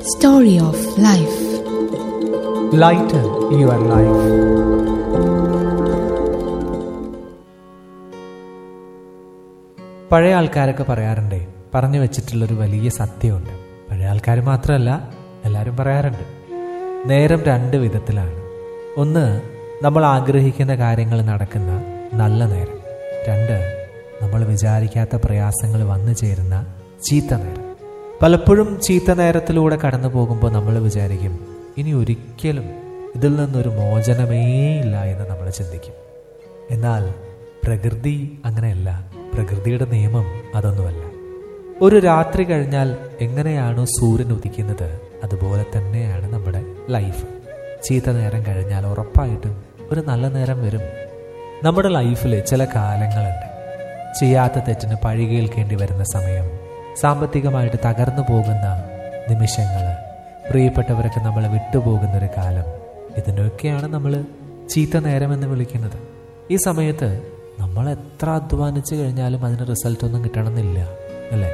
Story of Life. Lighten your life. പഴയ ആൾക്കാരൊക്കെ പറയാറുണ്ടേ പറഞ്ഞു വെച്ചിട്ടുള്ളൊരു വലിയ സത്യമുണ്ട് പഴയ ആൾക്കാർ മാത്രമല്ല എല്ലാവരും പറയാറുണ്ട് നേരം രണ്ട് വിധത്തിലാണ് ഒന്ന് നമ്മൾ ആഗ്രഹിക്കുന്ന കാര്യങ്ങൾ നടക്കുന്ന നല്ല നേരം രണ്ട് നമ്മൾ വിചാരിക്കാത്ത പ്രയാസങ്ങൾ വന്നു ചേരുന്ന ചീത്ത നേരം പലപ്പോഴും ചീത്ത നേരത്തിലൂടെ കടന്നു പോകുമ്പോൾ നമ്മൾ വിചാരിക്കും ഇനി ഒരിക്കലും ഇതിൽ നിന്നൊരു മോചനമേ ഇല്ല എന്ന് നമ്മൾ ചിന്തിക്കും എന്നാൽ പ്രകൃതി അങ്ങനെയല്ല പ്രകൃതിയുടെ നിയമം അതൊന്നുമല്ല ഒരു രാത്രി കഴിഞ്ഞാൽ എങ്ങനെയാണോ സൂര്യൻ ഉദിക്കുന്നത് അതുപോലെ തന്നെയാണ് നമ്മുടെ ലൈഫ് ചീത്ത നേരം കഴിഞ്ഞാൽ ഉറപ്പായിട്ടും ഒരു നല്ല നേരം വരും നമ്മുടെ ലൈഫിൽ ചില കാലങ്ങളുണ്ട് ചെയ്യാത്ത തെറ്റിന് പഴി കേൾക്കേണ്ടി വരുന്ന സമയം സാമ്പത്തികമായിട്ട് തകർന്നു പോകുന്ന നിമിഷങ്ങൾ പ്രിയപ്പെട്ടവരൊക്കെ നമ്മളെ വിട്ടുപോകുന്ന ഒരു കാലം ഇതിനൊക്കെയാണ് നമ്മൾ ചീത്ത നേരമെന്ന് വിളിക്കുന്നത് ഈ സമയത്ത് നമ്മൾ എത്ര അധ്വാനിച്ചു കഴിഞ്ഞാലും അതിന് റിസൾട്ട് ഒന്നും കിട്ടണമെന്നില്ല അല്ലേ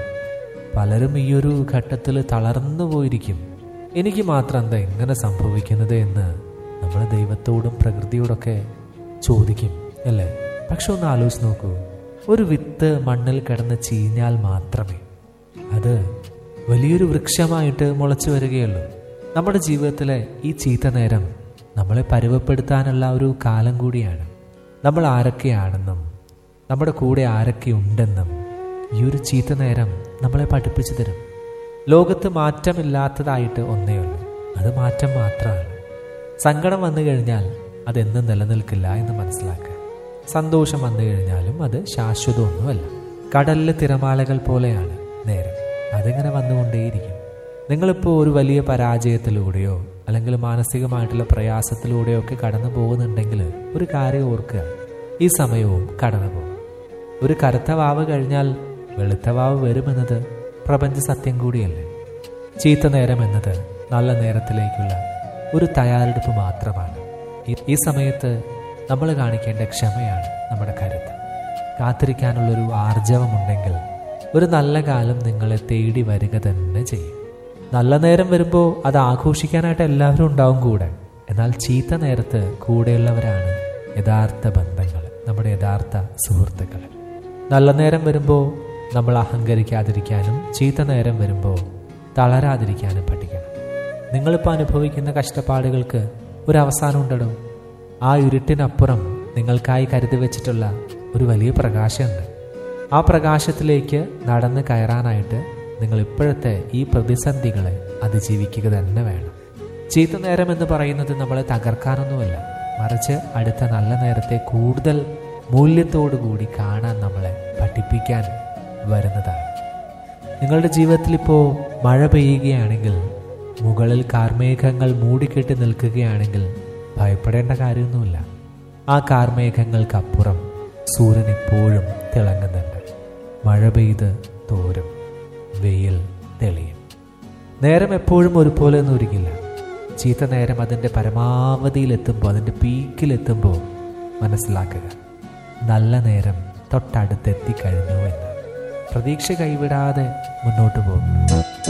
പലരും ഈ ഒരു ഘട്ടത്തിൽ തളർന്നു പോയിരിക്കും എനിക്ക് മാത്രം എന്താ എങ്ങനെ സംഭവിക്കുന്നത് എന്ന് നമ്മൾ ദൈവത്തോടും പ്രകൃതിയോടൊക്കെ ചോദിക്കും അല്ലേ പക്ഷെ ഒന്ന് ആലോചിച്ച് നോക്കൂ ഒരു വിത്ത് മണ്ണിൽ കിടന്ന് ചീഞ്ഞാൽ മാത്രമേ അത് വലിയൊരു വൃക്ഷമായിട്ട് മുളച്ചു വരികയുള്ളൂ നമ്മുടെ ജീവിതത്തിലെ ഈ ചീത്ത നേരം നമ്മളെ പരുവപ്പെടുത്താനുള്ള ഒരു കാലം കൂടിയാണ് നമ്മൾ ആരൊക്കെയാണെന്നും നമ്മുടെ കൂടെ ആരൊക്കെ ഉണ്ടെന്നും ഈ ഒരു ചീത്ത നേരം നമ്മളെ പഠിപ്പിച്ചു തരും ലോകത്ത് മാറ്റമില്ലാത്തതായിട്ട് ഒന്നേ ഉള്ളൂ അത് മാറ്റം മാത്രമാണ് സങ്കടം വന്നു കഴിഞ്ഞാൽ അതെന്നും നിലനിൽക്കില്ല എന്ന് മനസ്സിലാക്കുക സന്തോഷം വന്നു കഴിഞ്ഞാലും അത് ശാശ്വതമൊന്നുമല്ല കടലിലെ തിരമാലകൾ പോലെയാണ് നേരം അതിങ്ങനെ വന്നുകൊണ്ടേയിരിക്കും നിങ്ങളിപ്പോൾ ഒരു വലിയ പരാജയത്തിലൂടെയോ അല്ലെങ്കിൽ മാനസികമായിട്ടുള്ള പ്രയാസത്തിലൂടെയോ ഒക്കെ കടന്നു പോകുന്നുണ്ടെങ്കിൽ ഒരു കാര്യം ഓർക്കുക ഈ സമയവും കടന്നു പോകും ഒരു കറുത്ത വാവ് കഴിഞ്ഞാൽ വെളുത്ത വാവ് വരുമെന്നത് പ്രപഞ്ച സത്യം കൂടിയല്ലേ ചീത്ത നേരം എന്നത് നല്ല നേരത്തിലേക്കുള്ള ഒരു തയ്യാറെടുപ്പ് മാത്രമാണ് ഈ- ഈ സമയത്ത് നമ്മൾ കാണിക്കേണ്ട ക്ഷമയാണ് നമ്മുടെ കരുത്ത് കാത്തിരിക്കാനുള്ളൊരു ആർജവമുണ്ടെങ്കിൽ ഒരു നല്ല കാലം നിങ്ങളെ തേടി വരിക തന്നെ ചെയ്യും നല്ല നേരം വരുമ്പോൾ അത് ആഘോഷിക്കാനായിട്ട് എല്ലാവരും ഉണ്ടാവും കൂടെ എന്നാൽ ചീത്ത നേരത്ത് കൂടെയുള്ളവരാണ് യഥാർത്ഥ ബന്ധങ്ങൾ നമ്മുടെ യഥാർത്ഥ സുഹൃത്തുക്കൾ നല്ല നേരം വരുമ്പോൾ നമ്മൾ അഹങ്കരിക്കാതിരിക്കാനും ചീത്ത നേരം വരുമ്പോൾ തളരാതിരിക്കാനും പഠിക്കണം നിങ്ങളിപ്പോൾ അനുഭവിക്കുന്ന കഷ്ടപ്പാടുകൾക്ക് ഒരു അവസാനം ഉണ്ടടോ ആ ഇരുട്ടിനപ്പുറം നിങ്ങൾക്കായി കരുതി വെച്ചിട്ടുള്ള ഒരു വലിയ പ്രകാശമുണ്ട് ആ പ്രകാശത്തിലേക്ക് നടന്ന് കയറാനായിട്ട് നിങ്ങൾ ഇപ്പോഴത്തെ ഈ പ്രതിസന്ധികളെ അതിജീവിക്കുക തന്നെ വേണം ചീത്ത നേരം എന്ന് പറയുന്നത് നമ്മളെ തകർക്കാനൊന്നുമല്ല മറിച്ച് അടുത്ത നല്ല നേരത്തെ കൂടുതൽ മൂല്യത്തോടു കൂടി കാണാൻ നമ്മളെ പഠിപ്പിക്കാൻ വരുന്നതാണ് നിങ്ങളുടെ ജീവിതത്തിൽ ഇപ്പോൾ മഴ പെയ്യുകയാണെങ്കിൽ മുകളിൽ കാർമേഘങ്ങൾ മൂടിക്കെട്ടി നിൽക്കുകയാണെങ്കിൽ ഭയപ്പെടേണ്ട കാര്യമൊന്നുമില്ല ആ കാർമേഘങ്ങൾക്കപ്പുറം സൂര്യൻ ഇപ്പോഴും തിളങ്ങുന്നുണ്ട് മഴ പെയ്ത് തോരും വെയിൽ തെളിയും നേരം എപ്പോഴും ഒരുപോലെ ഒന്നും ഒരുക്കില്ല ചീത്ത നേരം അതിൻ്റെ പരമാവധിയിലെത്തുമ്പോൾ അതിൻ്റെ പീക്കിലെത്തുമ്പോൾ മനസ്സിലാക്കുക നല്ല നേരം തൊട്ടടുത്തെത്തിക്കഴിഞ്ഞു എന്ന് പ്രതീക്ഷ കൈവിടാതെ മുന്നോട്ട് പോകും